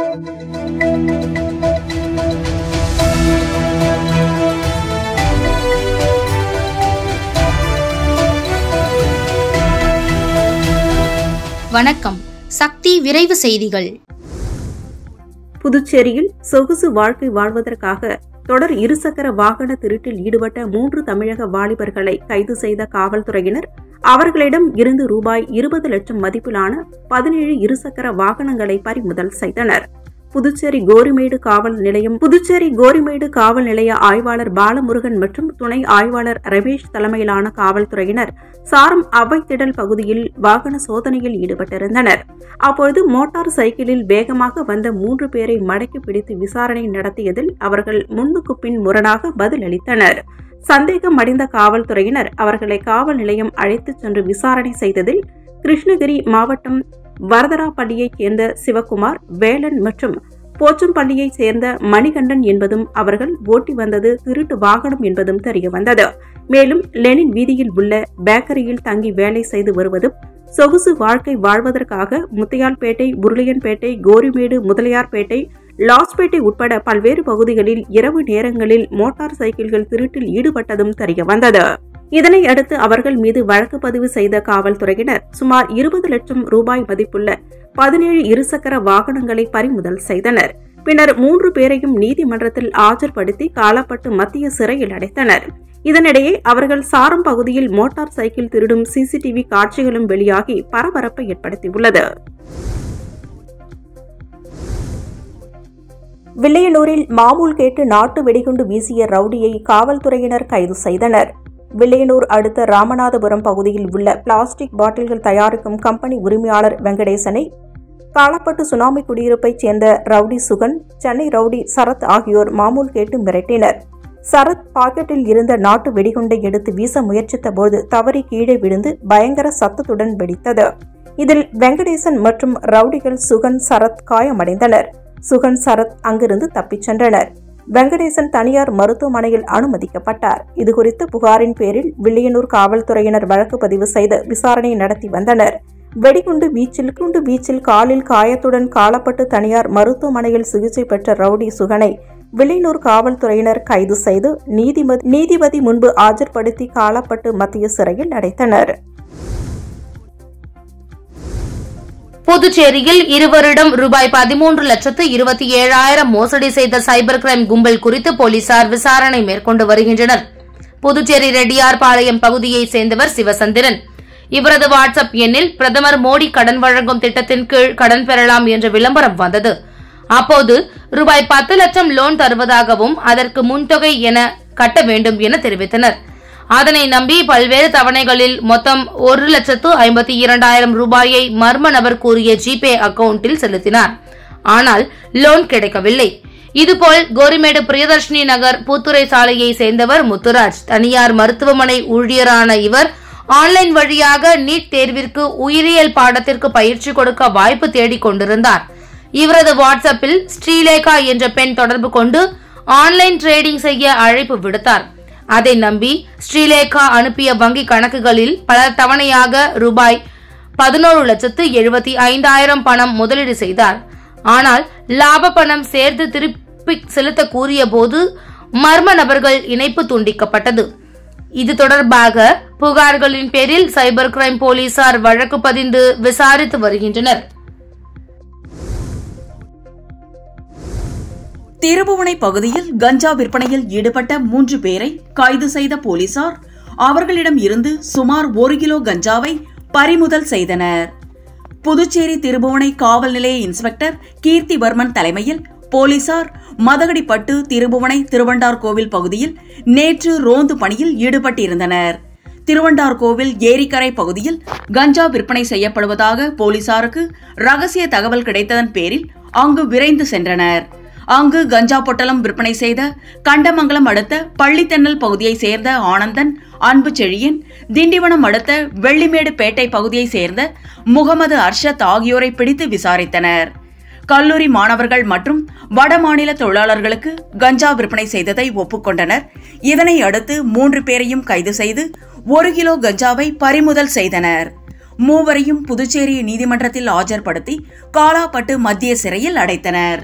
வணக்கம் சக்தி விரைவு செய்திகள் புதுச்சேரியில் சொகுசு வாழ்க்கை வாழ்வதற்காக தொடர் இருசக்கர வாகன திருட்டில் ஈடுபட்ட மூன்று தமிழக வாலிபர்களை கைது செய்த காவல்துறையினர் அவர்களிடம் இருந்து ரூபாய் இருபது லட்சம் மதிப்பிலான பதினேழு இருசக்கர வாகனங்களை பறிமுதல் செய்தனர் புதுச்சேரி கோரிமேடு காவல் நிலையம் புதுச்சேரி கோரிமேடு காவல் நிலைய ஆய்வாளர் பாலமுருகன் மற்றும் துணை ஆய்வாளர் ரமேஷ் தலைமையிலான காவல்துறையினர் சாரம் அவைத்திடல் பகுதியில் வாகன சோதனையில் ஈடுபட்டிருந்தனர் அப்பொழுது மோட்டார் சைக்கிளில் வேகமாக வந்த மூன்று பேரை மடக்கி பிடித்து விசாரணை நடத்தியதில் அவர்கள் முன்னுக்கு பின் முரணாக பதிலளித்தனர் சந்தேகம் அடைந்த காவல்துறையினர் அவர்களை காவல் நிலையம் அழைத்துச் சென்று விசாரணை செய்ததில் கிருஷ்ணகிரி மாவட்டம் வரதராப்பள்ளியைச் சேர்ந்த சிவகுமார் வேலன் மற்றும் போச்சம்பள்ளியைச் சேர்ந்த மணிகண்டன் என்பதும் அவர்கள் ஓட்டி வந்தது திருட்டு வாகனம் என்பதும் தெரியவந்தது மேலும் லெனின் வீதியில் உள்ள பேக்கரியில் தங்கி வேலை செய்து வருவதும் சொகுசு வாழ்க்கை வாழ்வதற்காக முத்தையால்பேட்டை உருளையன்பேட்டை கோரிமேடு முதலியார்பேட்டை லாஸ்பேட்டை உட்பட பல்வேறு பகுதிகளில் இரவு நேரங்களில் மோட்டார் சைக்கிள்கள் திருட்டில் ஈடுபட்டதும் தெரியவந்தது இதனை அடுத்து அவர்கள் மீது வழக்கு பதிவு செய்த காவல்துறையினர் சுமார் இருபது லட்சம் ரூபாய் மதிப்புள்ள பதினேழு இருசக்கர வாகனங்களை பறிமுதல் செய்தனர் பின்னர் மூன்று பேரையும் நீதிமன்றத்தில் ஆஜர்படுத்தி காலப்பட்டு மத்திய சிறையில் அடைத்தனர் இதனிடையே அவர்கள் சாரம் பகுதியில் மோட்டார் சைக்கிள் திருடும் சிசிடிவி காட்சிகளும் வெளியாகி பரபரப்பை ஏற்படுத்தியுள்ளது வில்லையனூரில் மாமூல் கேட்டு நாட்டு வெடிகுண்டு வீசிய ரவுடியை காவல்துறையினர் கைது செய்தனர் வில்லையனூர் அடுத்த ராமநாதபுரம் பகுதியில் உள்ள பிளாஸ்டிக் பாட்டில்கள் தயாரிக்கும் கம்பெனி உரிமையாளர் வெங்கடேசனை காலப்பட்டு சுனாமி குடியிருப்பைச் சேர்ந்த ரவுடி சுகன் சென்னை ரவுடி சரத் ஆகியோர் மாமூல் கேட்டு மிரட்டினர் சரத் பாக்கெட்டில் இருந்த நாட்டு வெடிகுண்டை எடுத்து வீச முயற்சித்த போது தவறி கீழே விழுந்து பயங்கர சத்தத்துடன் வெடித்தது இதில் வெங்கடேசன் மற்றும் ரவுடிகள் சுகன் சரத் காயமடைந்தனர் சுகன் சரத் அங்கிருந்து தப்பிச் சென்றனர் வெங்கடேசன் தனியார் மருத்துவமனையில் அனுமதிக்கப்பட்டார் இதுகுறித்து புகாரின் பேரில் வில்லியனூர் காவல்துறையினர் வழக்கு பதிவு செய்து விசாரணை நடத்தி வந்தனர் வெடிகுண்டு வீச்சில் குண்டு வீச்சில் காலில் காயத்துடன் காலப்பட்டு தனியார் மருத்துவமனையில் சிகிச்சை பெற்ற ரவுடி சுகனை வில்லியனூர் காவல்துறையினர் கைது செய்து நீதிபதி நீதிபதி முன்பு ஆஜர்படுத்தி காலப்பட்டு மத்திய சிறையில் அடைத்தனர் புதுச்சேரியில் இருவரிடம் ரூபாய் பதிமூன்று லட்சத்து இருபத்தி ஏழாயிரம் மோசடி செய்த சைபர் கிரைம் கும்பல் குறித்து போலீசார் விசாரணை மேற்கொண்டு வருகின்றனர் புதுச்சேரி ரெட்டியார்பாளையம் பகுதியைச் சேர்ந்தவர் சிவசந்திரன் இவரது வாட்ஸ்அப் எண்ணில் பிரதமர் மோடி கடன் வழங்கும் திட்டத்தின் கீழ் கடன் பெறலாம் என்ற விளம்பரம் வந்தது அப்போது ரூபாய் பத்து லட்சம் லோன் தருவதாகவும் அதற்கு முன்தொகை என கட்ட வேண்டும் என தெரிவித்தனர் அதனை நம்பி பல்வேறு தவணைகளில் மொத்தம் ஒரு லட்சத்து ஐம்பத்தி இரண்டாயிரம் ரூபாயை மர்ம நபர் கூறிய ஜிபே அக்கவுண்டில் செலுத்தினார் ஆனால் லோன் கிடைக்கவில்லை இதுபோல் கோரிமேடு பிரியதர்ஷினி நகர் பூத்துறை சாலையை சேர்ந்தவர் முத்துராஜ் தனியார் மருத்துவமனை ஊழியரான இவர் ஆன்லைன் வழியாக நீட் தேர்விற்கு உயிரியல் பாடத்திற்கு பயிற்சி கொடுக்க வாய்ப்பு தேடிக் கொண்டிருந்தார் இவரது வாட்ஸ்அப்பில் ஸ்ரீலேகா என்ற பெண் தொடர்பு கொண்டு ஆன்லைன் ட்ரேடிங் செய்ய அழைப்பு விடுத்தார் அதை நம்பி ஸ்ரீலேகா அனுப்பிய வங்கி கணக்குகளில் பல தவணையாக ரூபாய் பதினோரு லட்சத்து எழுபத்தி ஐந்தாயிரம் பணம் முதலீடு செய்தார் ஆனால் லாப பணம் சேர்த்து திருப்பி செலுத்த கூறிய போது மர்ம நபர்கள் இணைப்பு துண்டிக்கப்பட்டது இது தொடர்பாக புகார்களின் பேரில் சைபர் கிரைம் போலீசார் வழக்கு பதிந்து விசாரித்து வருகின்றனர் திருபுவனை பகுதியில் கஞ்சா விற்பனையில் ஈடுபட்ட மூன்று பேரை கைது செய்த போலீசார் அவர்களிடம் இருந்து சுமார் ஒரு கிலோ கஞ்சாவை பறிமுதல் செய்தனர் புதுச்சேரி திருபுவனை காவல் நிலைய இன்ஸ்பெக்டர் கீர்த்திவர்மன் தலைமையில் போலீசார் மதகடிப்பட்டு திருபுவனை திருவண்டார் கோவில் பகுதியில் நேற்று ரோந்து பணியில் ஈடுபட்டிருந்தனர் திருவண்டார் கோவில் ஏரிக்கரை பகுதியில் கஞ்சா விற்பனை செய்யப்படுவதாக போலீசாருக்கு ரகசிய தகவல் கிடைத்ததன் பேரில் அங்கு விரைந்து சென்றனர் அங்கு கஞ்சா பொட்டலம் விற்பனை செய்த கண்டமங்கலம் அடுத்த பள்ளித்தென்னல் பகுதியைச் சேர்ந்த ஆனந்தன் அன்பு செழியன் திண்டிவனம் அடுத்த வெள்ளிமேடு பேட்டை பகுதியைச் சேர்ந்த முகமது அர்ஷத் ஆகியோரை பிடித்து விசாரித்தனர் கல்லூரி மாணவர்கள் மற்றும் வடமாநில தொழிலாளர்களுக்கு கஞ்சா விற்பனை செய்ததை ஒப்புக்கொண்டனர் இதனை அடுத்து மூன்று பேரையும் கைது செய்து ஒரு கிலோ கஞ்சாவை பறிமுதல் செய்தனர் மூவரையும் புதுச்சேரி நீதிமன்றத்தில் ஆஜர்படுத்தி காலாப்பட்டு மத்திய சிறையில் அடைத்தனர்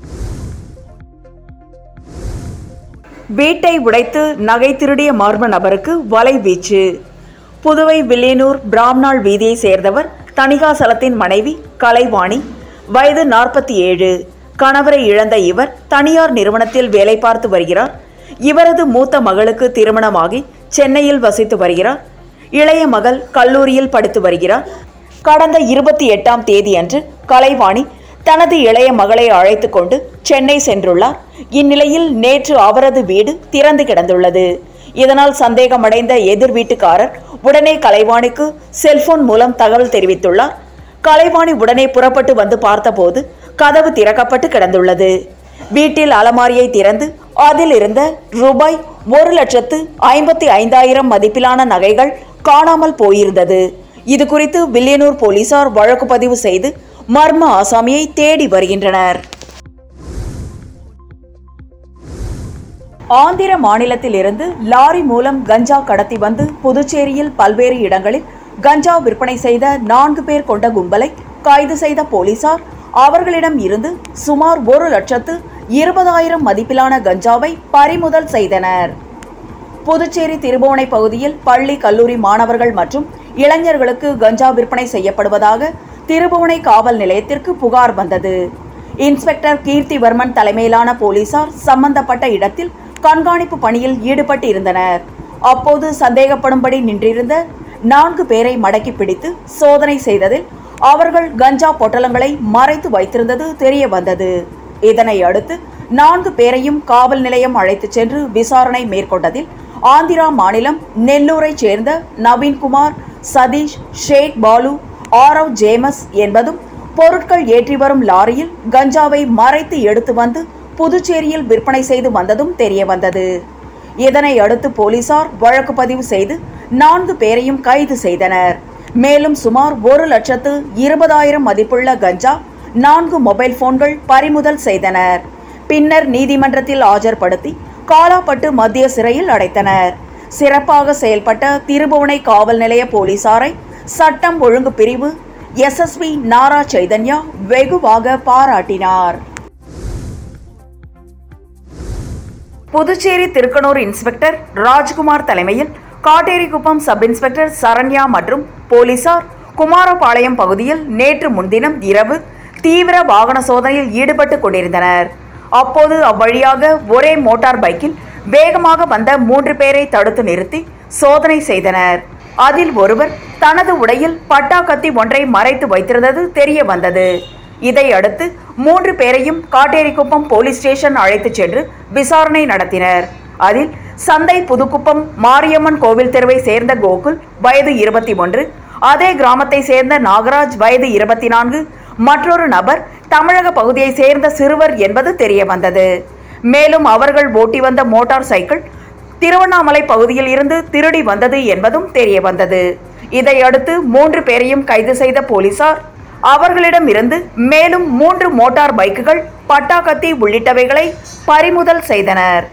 வீட்டை உடைத்து நகை திருடிய மர்ம நபருக்கு வலைவீச்சு புதுவை வில்லியனூர் பிராம்நாள் வீதியை சேர்ந்தவர் தணிகாசலத்தின் மனைவி கலைவாணி வயது நாற்பத்தி ஏழு கணவரை இழந்த இவர் தனியார் நிறுவனத்தில் வேலை பார்த்து வருகிறார் இவரது மூத்த மகளுக்கு திருமணமாகி சென்னையில் வசித்து வருகிறார் இளைய மகள் கல்லூரியில் படித்து வருகிறார் கடந்த இருபத்தி எட்டாம் தேதியன்று கலைவாணி தனது இளைய மகளை அழைத்து கொண்டு சென்னை சென்றுள்ளார் இந்நிலையில் நேற்று அவரது வீடு திறந்து கிடந்துள்ளது இதனால் சந்தேகமடைந்த எதிர் வீட்டுக்காரர் உடனே கலைவாணிக்கு செல்போன் மூலம் தகவல் தெரிவித்துள்ளார் கலைவாணி உடனே புறப்பட்டு வந்து பார்த்தபோது கதவு திறக்கப்பட்டு கிடந்துள்ளது வீட்டில் அலமாரியை திறந்து அதில் இருந்த ரூபாய் ஒரு லட்சத்து ஐம்பத்தி ஐந்தாயிரம் மதிப்பிலான நகைகள் காணாமல் போயிருந்தது இது குறித்து வில்லியனூர் போலீசார் வழக்கு பதிவு செய்து மர்ம ஆசாமியை தேடி வருகின்றனர் ஆந்திர மாநிலத்திலிருந்து லாரி மூலம் கஞ்சா கடத்தி வந்து புதுச்சேரியில் பல்வேறு இடங்களில் கஞ்சா விற்பனை செய்த நான்கு பேர் கொண்ட கும்பலை கைது செய்த போலீசார் அவர்களிடம் இருந்து சுமார் ஒரு லட்சத்து இருபதாயிரம் மதிப்பிலான கஞ்சாவை பறிமுதல் செய்தனர் புதுச்சேரி திருபுவனை பகுதியில் பள்ளி கல்லூரி மாணவர்கள் மற்றும் இளைஞர்களுக்கு கஞ்சா விற்பனை செய்யப்படுவதாக திருபுவனை காவல் நிலையத்திற்கு புகார் வந்தது இன்ஸ்பெக்டர் கீர்த்திவர்மன் தலைமையிலான போலீசார் சம்பந்தப்பட்ட இடத்தில் கண்காணிப்பு பணியில் ஈடுபட்டு இருந்தனர் அப்போது சந்தேகப்படும்படி நின்றிருந்த நான்கு பேரை மடக்கி பிடித்து சோதனை செய்ததில் அவர்கள் கஞ்சா பொட்டலங்களை மறைத்து வைத்திருந்தது தெரிய வந்தது இதனை அடுத்து நான்கு பேரையும் காவல் நிலையம் அழைத்துச் சென்று விசாரணை மேற்கொண்டதில் ஆந்திரா மாநிலம் நெல்லூரைச் சேர்ந்த நவீன்குமார் சதீஷ் ஷேக் பாலு ஆரவ் ஜேமஸ் என்பதும் பொருட்கள் ஏற்றி வரும் லாரியில் கஞ்சாவை மறைத்து எடுத்து வந்து புதுச்சேரியில் விற்பனை செய்து வந்ததும் தெரிய வந்தது இதனை அடுத்து போலீசார் வழக்கு பதிவு செய்து நான்கு பேரையும் கைது செய்தனர் மேலும் சுமார் ஒரு லட்சத்து இருபதாயிரம் மதிப்புள்ள கஞ்சா நான்கு மொபைல் போன்கள் பறிமுதல் செய்தனர் பின்னர் நீதிமன்றத்தில் ஆஜர்படுத்தி காலாப்பட்டு மத்திய சிறையில் அடைத்தனர் சிறப்பாக செயல்பட்ட திருபுவனை காவல் நிலைய போலீசாரை சட்டம் ஒழுங்கு பிரிவு எஸ்எஸ்பி நாரா சைதன்யா வெகுவாக பாராட்டினார் புதுச்சேரி திருக்கனூர் இன்ஸ்பெக்டர் ராஜ்குமார் தலைமையில் காட்டேரிக்குப்பம் சப் இன்ஸ்பெக்டர் சரண்யா மற்றும் போலீசார் குமாரபாளையம் பகுதியில் நேற்று முன்தினம் இரவு தீவிர வாகன சோதனையில் ஈடுபட்டு கொண்டிருந்தனர் அப்போது அவ்வழியாக ஒரே மோட்டார் பைக்கில் வேகமாக வந்த மூன்று பேரை தடுத்து நிறுத்தி சோதனை செய்தனர் அதில் ஒருவர் தனது உடையில் பட்டா கத்தி ஒன்றை மறைத்து வைத்திருந்தது தெரிய வந்தது இதையடுத்து மூன்று பேரையும் காட்டேரிக்குப்பம் போலீஸ் ஸ்டேஷன் அழைத்துச் சென்று விசாரணை நடத்தினர் அதில் சந்தை புதுக்குப்பம் மாரியம்மன் கோவில் தெருவை சேர்ந்த கோகுல் வயது இருபத்தி ஒன்று அதே கிராமத்தை சேர்ந்த நாகராஜ் வயது இருபத்தி நான்கு மற்றொரு நபர் தமிழக பகுதியை சேர்ந்த சிறுவர் என்பது தெரிய வந்தது மேலும் அவர்கள் ஓட்டி வந்த மோட்டார் சைக்கிள் திருவண்ணாமலை பகுதியில் இருந்து திருடி வந்தது என்பதும் தெரிய வந்தது இதையடுத்து மூன்று பேரையும் கைது செய்த போலீசார் அவர்களிடம் இருந்து மேலும் மூன்று மோட்டார் பைக்குகள் பட்டாக்கத்தி உள்ளிட்டவைகளை பறிமுதல் செய்தனர்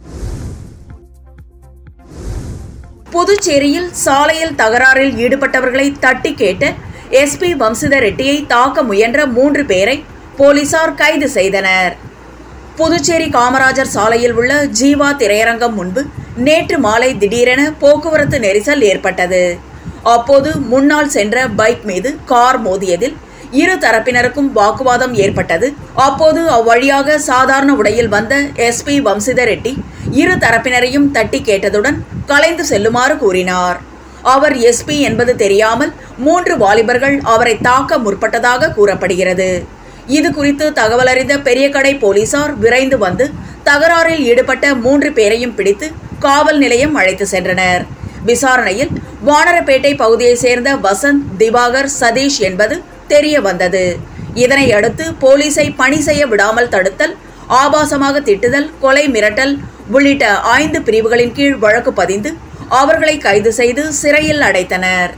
புதுச்சேரியில் சாலையில் தகராறில் ஈடுபட்டவர்களை தட்டி கேட்ட எஸ்பி வம்சிதர் ரெட்டியை தாக்க முயன்ற மூன்று பேரை போலீசார் கைது செய்தனர் புதுச்சேரி காமராஜர் சாலையில் உள்ள ஜீவா திரையரங்கம் முன்பு நேற்று மாலை திடீரென போக்குவரத்து நெரிசல் ஏற்பட்டது அப்போது முன்னால் சென்ற பைக் மீது கார் மோதியதில் இரு தரப்பினருக்கும் வாக்குவாதம் ஏற்பட்டது அப்போது அவ்வழியாக சாதாரண உடையில் வந்த எஸ்பி வம்சிதர் ரெட்டி இரு தரப்பினரையும் தட்டி கேட்டதுடன் கலைந்து செல்லுமாறு கூறினார் அவர் எஸ்பி என்பது தெரியாமல் மூன்று வாலிபர்கள் அவரை தாக்க முற்பட்டதாக கூறப்படுகிறது இது குறித்து தகவலறிந்த பெரியகடை போலீசார் விரைந்து வந்து தகராறில் ஈடுபட்ட மூன்று பேரையும் பிடித்து காவல் நிலையம் அழைத்து சென்றனர் விசாரணையில் வானரப்பேட்டை பகுதியைச் சேர்ந்த வசந்த் திவாகர் சதீஷ் என்பது தெரிய வந்தது இதனை அடுத்து போலீசை பணி செய்ய விடாமல் தடுத்தல் ஆபாசமாக திட்டுதல் கொலை மிரட்டல் உள்ளிட்ட ஐந்து பிரிவுகளின் கீழ் வழக்கு பதிந்து அவர்களை கைது செய்து சிறையில் அடைத்தனர்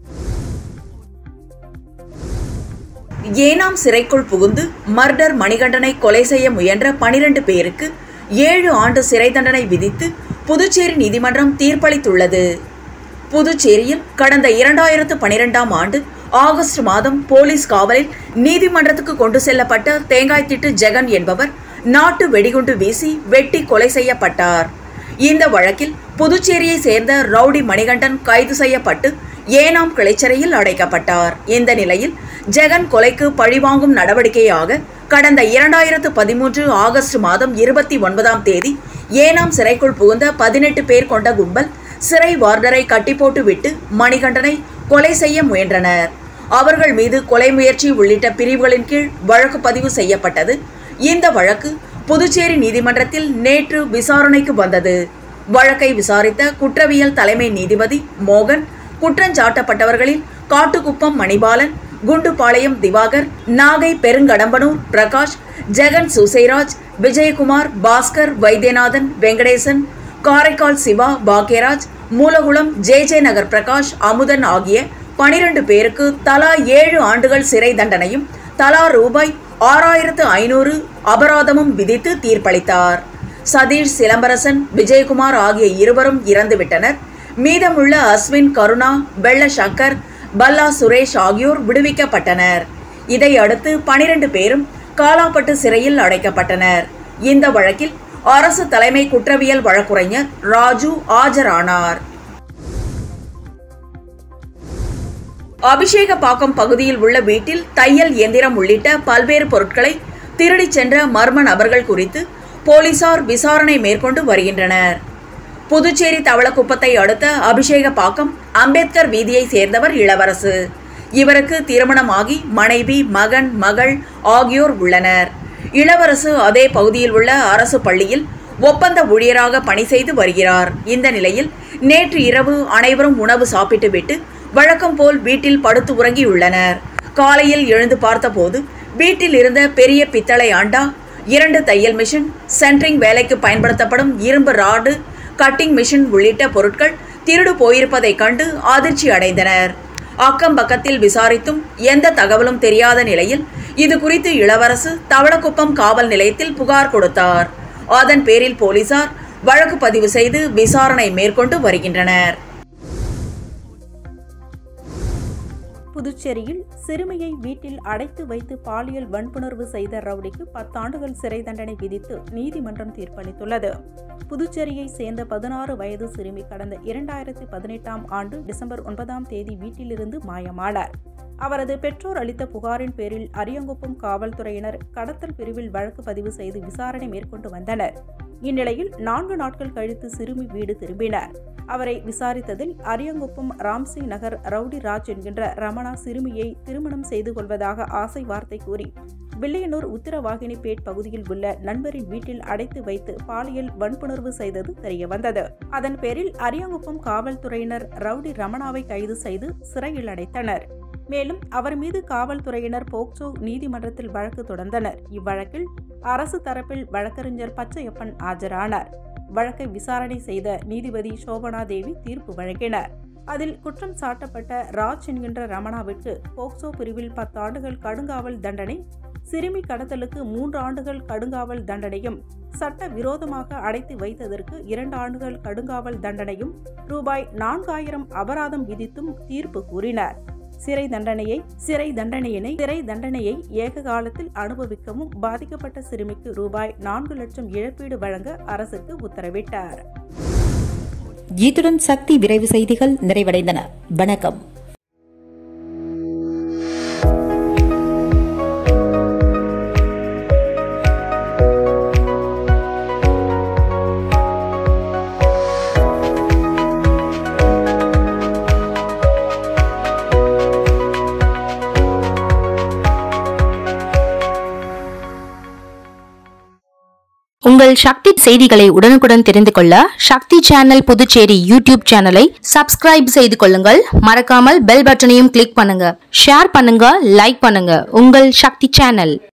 ஏனாம் சிறைக்குள் புகுந்து மர்டர் மணிகண்டனை கொலை செய்ய முயன்ற பனிரெண்டு பேருக்கு ஏழு ஆண்டு சிறை தண்டனை விதித்து புதுச்சேரி நீதிமன்றம் தீர்ப்பளித்துள்ளது புதுச்சேரியில் கடந்த இரண்டாயிரத்து பனிரெண்டாம் ஆண்டு ஆகஸ்ட் மாதம் போலீஸ் காவலில் நீதிமன்றத்துக்கு கொண்டு செல்லப்பட்ட தேங்காய்த்திட்டு ஜெகன் என்பவர் நாட்டு வெடிகுண்டு வீசி வெட்டி கொலை செய்யப்பட்டார் இந்த வழக்கில் புதுச்சேரியை சேர்ந்த ரவுடி மணிகண்டன் கைது செய்யப்பட்டு ஏனாம் கிளைச்சிறையில் அடைக்கப்பட்டார் இந்த நிலையில் ஜெகன் கொலைக்கு பழிவாங்கும் நடவடிக்கையாக கடந்த இரண்டாயிரத்து பதிமூன்று ஆகஸ்ட் மாதம் இருபத்தி ஒன்பதாம் தேதி ஏனாம் சிறைக்குள் புகுந்த பதினெட்டு பேர் கொண்ட கும்பல் சிறை வார்டரை கட்டி போட்டு விட்டு மணிகண்டனை கொலை செய்ய முயன்றனர் அவர்கள் மீது கொலை முயற்சி உள்ளிட்ட பிரிவுகளின் கீழ் வழக்கு பதிவு செய்யப்பட்டது இந்த வழக்கு புதுச்சேரி நீதிமன்றத்தில் நேற்று விசாரணைக்கு வந்தது வழக்கை விசாரித்த குற்றவியல் தலைமை நீதிபதி மோகன் குற்றஞ்சாட்டப்பட்டவர்களில் காட்டுக்குப்பம் மணிபாலன் குண்டுபாளையம் திவாகர் நாகை பெருங்கடம்பனூர் பிரகாஷ் ஜெகன் சுசைராஜ் விஜயகுமார் பாஸ்கர் வைத்தியநாதன் வெங்கடேசன் காரைக்கால் சிவா பாக்யராஜ் மூலகுளம் ஜே ஜே நகர் பிரகாஷ் அமுதன் ஆகிய பனிரெண்டு பேருக்கு தலா ஏழு ஆண்டுகள் சிறை தண்டனையும் தலா ரூபாய் ஆறாயிரத்து ஐநூறு அபராதமும் விதித்து தீர்ப்பளித்தார் சதீஷ் சிலம்பரசன் விஜயகுமார் ஆகிய இருவரும் இறந்துவிட்டனர் மீதமுள்ள அஸ்வின் கருணா வெள்ள சங்கர் பல்லா சுரேஷ் ஆகியோர் விடுவிக்கப்பட்டனர் இதையடுத்து பனிரெண்டு பேரும் காலாப்பட்டு சிறையில் அடைக்கப்பட்டனர் இந்த வழக்கில் அரசு தலைமை குற்றவியல் வழக்குரைஞர் ராஜு ஆஜரானார் அபிஷேகப்பாக்கம் பகுதியில் உள்ள வீட்டில் தையல் இயந்திரம் உள்ளிட்ட பல்வேறு பொருட்களை திருடிச் சென்ற மர்ம நபர்கள் குறித்து போலீசார் விசாரணை மேற்கொண்டு வருகின்றனர் புதுச்சேரி தவளக்குப்பத்தை அடுத்த அபிஷேகப்பாக்கம் அம்பேத்கர் வீதியை சேர்ந்தவர் இளவரசு இவருக்கு திருமணமாகி மனைவி மகன் மகள் ஆகியோர் உள்ளனர் இளவரசு அதே பகுதியில் உள்ள அரசு பள்ளியில் ஒப்பந்த ஊழியராக பணி செய்து வருகிறார் இந்த நிலையில் நேற்று இரவு அனைவரும் உணவு சாப்பிட்டுவிட்டு வழக்கம் போல் வீட்டில் படுத்து உறங்கியுள்ளனர் காலையில் எழுந்து பார்த்தபோது வீட்டில் இருந்த பெரிய பித்தளை அண்டா இரண்டு தையல் மிஷின் சென்ட்ரிங் வேலைக்கு பயன்படுத்தப்படும் இரும்பு ராடு கட்டிங் மிஷின் உள்ளிட்ட பொருட்கள் திருடு போயிருப்பதைக் கண்டு அதிர்ச்சி அடைந்தனர் அக்கம் பக்கத்தில் விசாரித்தும் எந்த தகவலும் தெரியாத நிலையில் இது குறித்து இளவரசு தவளக்குப்பம் காவல் நிலையத்தில் புகார் கொடுத்தார் அதன் பேரில் போலீசார் வழக்கு பதிவு செய்து விசாரணை மேற்கொண்டு வருகின்றனர் புதுச்சேரியில் சிறுமியை வீட்டில் அடைத்து வைத்து பாலியல் வன்புணர்வு செய்த ரவுடிக்கு பத்தாண்டுகள் சிறை தண்டனை விதித்து நீதிமன்றம் தீர்ப்பளித்துள்ளது புதுச்சேரியை சேர்ந்த பதினாறு வயது சிறுமி கடந்த இரண்டாயிரத்தி பதினெட்டாம் ஆண்டு டிசம்பர் ஒன்பதாம் தேதி வீட்டிலிருந்து மாயமானார் அவரது பெற்றோர் அளித்த புகாரின் பேரில் அரியங்குப்பம் காவல்துறையினர் கடத்தல் பிரிவில் வழக்கு பதிவு செய்து விசாரணை மேற்கொண்டு வந்தனர் இந்நிலையில் நான்கு நாட்கள் கழித்து சிறுமி வீடு திரும்பினார் அவரை விசாரித்ததில் அரியங்குப்பம் ராம்சி நகர் ரவுடி ராஜ் என்கின்ற ரமணா சிறுமியை திருமணம் செய்து கொள்வதாக ஆசை வார்த்தை கூறி வில்லியனூர் உத்தரவாகினிபேட் பகுதியில் உள்ள நண்பரின் வீட்டில் அடைத்து வைத்து பாலியல் வன்புணர்வு செய்தது தெரியவந்தது அதன் பேரில் அரியங்குப்பம் காவல்துறையினர் ரவுடி ரமணாவை கைது செய்து சிறையில் அடைத்தனர் மேலும் அவர் மீது காவல்துறையினர் போக்சோ நீதிமன்றத்தில் வழக்கு தொடர்ந்தனர் இவ்வழக்கில் அரசு தரப்பில் வழக்கறிஞர் பச்சையப்பன் ஆஜரானார் வழக்கை விசாரணை செய்த நீதிபதி சோபனா தேவி தீர்ப்பு வழங்கினார் அதில் குற்றம் சாட்டப்பட்ட ராஜ் என்கின்ற ரமணாவிற்கு போக்சோ பிரிவில் பத்து ஆண்டுகள் கடுங்காவல் தண்டனை சிறுமி கடத்தலுக்கு மூன்று ஆண்டுகள் கடுங்காவல் தண்டனையும் சட்ட விரோதமாக அடைத்து வைத்ததற்கு இரண்டு ஆண்டுகள் கடுங்காவல் தண்டனையும் ரூபாய் நான்காயிரம் அபராதம் விதித்தும் தீர்ப்பு கூறினார் சிறை தண்டனையை சிறை தண்டனையினை சிறை தண்டனையை ஏக காலத்தில் அனுபவிக்கவும் பாதிக்கப்பட்ட சிறுமிக்கு ரூபாய் நான்கு லட்சம் இழப்பீடு வழங்க அரசுக்கு உத்தரவிட்டார் இத்துடன் சக்தி விரைவு செய்திகள் நிறைவடைந்தன வணக்கம் உங்கள் சக்தி செய்திகளை உடனுக்குடன் தெரிந்து கொள்ள சக்தி சேனல் புதுச்சேரி யூடியூப் சேனலை சப்ஸ்கிரைப் செய்து கொள்ளுங்கள் மறக்காமல் பெல் பட்டனையும் கிளிக் பண்ணுங்க ஷேர் பண்ணுங்க லைக் பண்ணுங்க உங்கள் சக்தி சேனல்